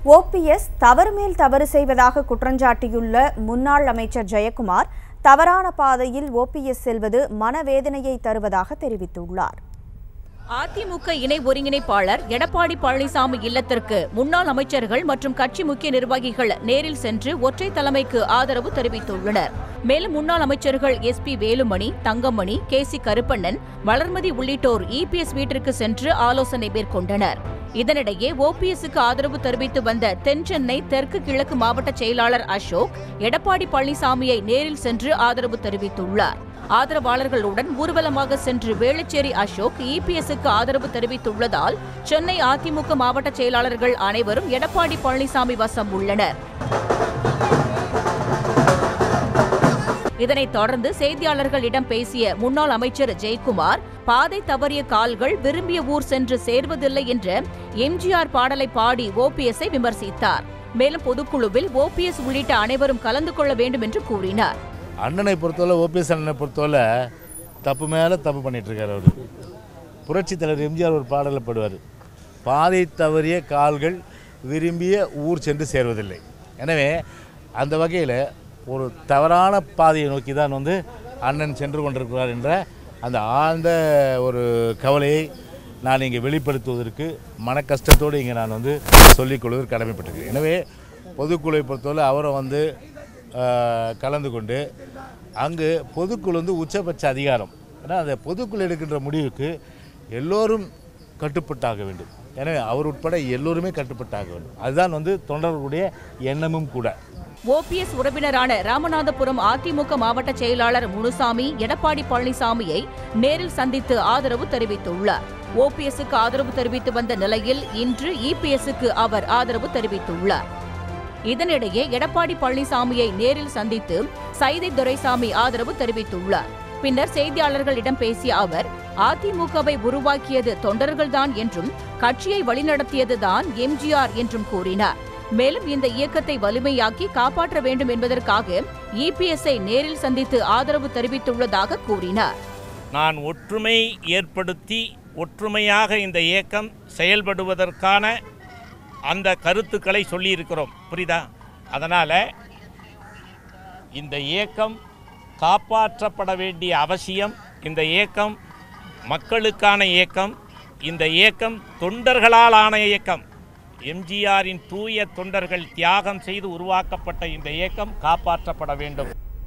OPS தவறு மேல் தவறு செய்வதாக குற்றஞ்சாட்டியுள்ள முன்னாள் அமைச்சர் ஜெயக்குமார் தவறான பாதையில் ஓபிஎஸ் செல்வது மனவேதனையை தருவதாக தெரிவித்துள்ளார் அதிமுக இணை ஒருங்கிணைப்பாளர் எடப்பாடி பழனிசாமி இல்லத்திற்கு முன்னாள் அமைச்சர்கள் மற்றும் கட்சி முக்கிய நிர்வாகிகள் நேரில் சென்று ஒற்றை தலைமைக்கு ஆதரவு தெரிவித்துள்ளனர் மேலும் முன்னாள் அமைச்சர்கள் S P Velumani Thangamani K C Karuppannan Valarmathi உள்ளிட்டோர் இபிஎஸ் வீட்டிற்கு சென்று ஆலோசனை மேற்கொண்டனர் இதனிடையே ஓபிஎஸ்க்கு ஆதரவு தெரிவித்து வந்த தென் சென்னை தெற்கு கிழக்கு மாவட்ட செயலாளர் அசோக் எடப்பாடி பழனிசாமியை நேரில் சென்று ஆதரவு தெரிவித்துள்ளார் ஆதரவாளர்களுடன் ஊர்வலமாக சென்று வேளச்சேரி அசோக் இபிஎஸ்க்கு ஆதரவு தெரிவித்துள்ளதால் சென்னை அதிமுக மாவட்ட செயலாளர்கள் அனைவரும் எடப்பாடி பழனிசாமி வசம் உள்ளனர் இதனைத் தொடர்ந்து செய்தியாளர்களிடம் பேசிய முன்னாள் அமைச்சர் ஜெயக்குமார் பாதை தவறிய கால்கள் விரும்பிய ஊர் சென்று சேர்வதில்லை என்ற எம்ஜிஆர் பாடலை பாடி ஓபிஎஸ்ஐ விமர்சித்தார் மேலும் பொதுக்குழுவில் ஓபிஎஸ் உள்ளிட்ட அனைவரும் கலந்து கொள்ள வேண்டும் என்று கூறினார் அண்ணனை பொறுத்தவரை ஓபிஎஸ் அண்ணனை பொறுத்தவரை தப்பு மேலே தப்பு பண்ணிட்டு இருக்காரு அவர் புரட்சி தலைவர் எம்ஜிஆர் ஒரு பாடலை பாடுவார் பாதை தவறிய கால்கள் விரும்பிய ஊர் சென்று சேர்வதில்லை எனவே அந்த வகையில் ஒரு தவறான பாதையை நோக்கி தான் வந்து அண்ணன் சென்று கொண்டிருக்கிறார் என்ற அந்த ஆழ்ந்த ஒரு கவலையை நான் இங்கே வெளிப்படுத்துவதற்கு மன கஷ்டத்தோடு இங்கே நான் வந்து சொல்லிக்கொள்வதற்கு கடமைப்பட்டிருக்கேன் எனவே பொதுக்குழுவை பொறுத்தவரை அவரை வந்து ஆஹ், கலந்து கொண்டு அங்கு பொதுக்குழு வந்து உச்சபட்ச அதிகாரம் ஏன்னா அந்த பொதுக்குழு எடுக்கின்ற முடிவுக்கு எல்லோரும் கட்டுப்பட்டாக வேண்டும் எனவே அவர் உட்பட எல்லோருமே கட்டுப்பட்டாக வேண்டும் அதுதான் வந்து தொண்டர்களுடைய எண்ணமும் கூட ஓபிஎஸ் உறவினரான ராமநாதபுரம் அதிமுக மாவட்ட செயலாளர் முனுசாமி எடப்பாடி பழனிசாமியை நேரில் சந்தித்து ஆதரவு தெரிவித்துள்ளார் ஓபிஎஸ்க்கு ஆதரவு தெரிவித்து வந்த நிலையில் இன்று இபிஎஸ்க்கு அவர் ஆதரவு தெரிவித்துள்ளார் இதனிடையே எடப்பாடி பழனிசாமியை நேரில் சந்தித்து சைதை துரைசாமி ஆதரவு தெரிவித்துள்ளார் பின்னர் செய்தியாளர்களிடம் பேசிய அவர் அதிமுகவை உருவாக்கியது தொண்டர்கள்தான் என்றும் கட்சியை வழிநடத்தியதுதான் எம்ஜிஆர் என்றும் கூறினார் மேலும் இந்த இயக்கத்தை வலிமையாக்கி காப்பாற்ற வேண்டும் என்பதற்காக இபிஎஸ்ஐ நேரில் சந்தித்து ஆதரவு தெரிவித்துள்ளதாக கூறினார் நான் ஒற்றுமை ஏற்படுத்தி ஒற்றுமையாக இந்த இயக்கம் செயல்படுவதற்கான அந்த கருத்துக்களை சொல்லியிருக்கிறோம் புரியுதா அதனால் இந்த இயக்கம் காப்பாற்றப்பட வேண்டிய அவசியம் இந்த இயக்கம் மக்களுக்கான இயக்கம் இந்த இயக்கம் தொண்டர்களால் ஆன இயக்கம் எம்ஜிஆரின் தூய தொண்டர்கள் தியாகம் செய்து உருவாக்கப்பட்ட இந்த இயக்கம் காப்பாற்றப்பட வேண்டும்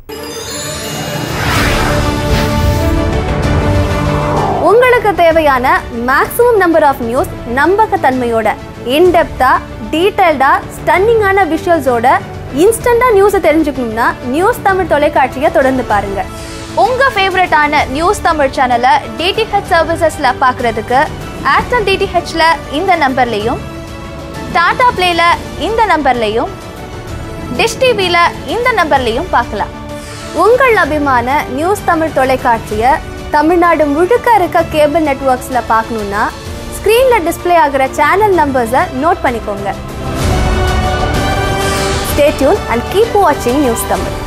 உங்களுக்கு தேவையான மேக்ஸிமம் நம்பர் ஆஃப் நியூஸ் நம்பகத்தன்மையோட இன்டெப்தா டீடைல்டா ஸ்டன்னிங்கான விஷுவல்ஸோட இன்ஸ்டண்டா நியூஸை தெரிஞ்சுக்கணும்னா நியூஸ் தமிழ் தொலைக்காட்சியை தொடர்ந்து பாருங்க உங்க ஃபேவரட்டான நியூஸ் தமிழ் சேனலை டிடிஹெச் சர்வீசஸ்ல பார்க்கறதுக்கு ஏர்டெல் டிடிஹெச்ல இந்த நம்பர்லையும் டாடா பிளேல இந்த நம்பர்லையும் டிஷ் டிவில இந்த நம்பர்லையும் பார்க்கலாம் உங்கள் அபிமான நியூஸ் தமிழ் தொலைக்காட்சியை தமிழ்நாடு முழுக்க இருக்க கேபிள் நெட்வொர்க்ஸில் பார்க்கணுன்னா ஸ்க்ரீனில் டிஸ்ப்ளே ஆகிற சேனல் நம்பர்ஸை நோட் பண்ணிக்கோங்க ஸ்டே டியூன் அண்ட் கீப் வாட்சிங் நியூஸ் தமிழ்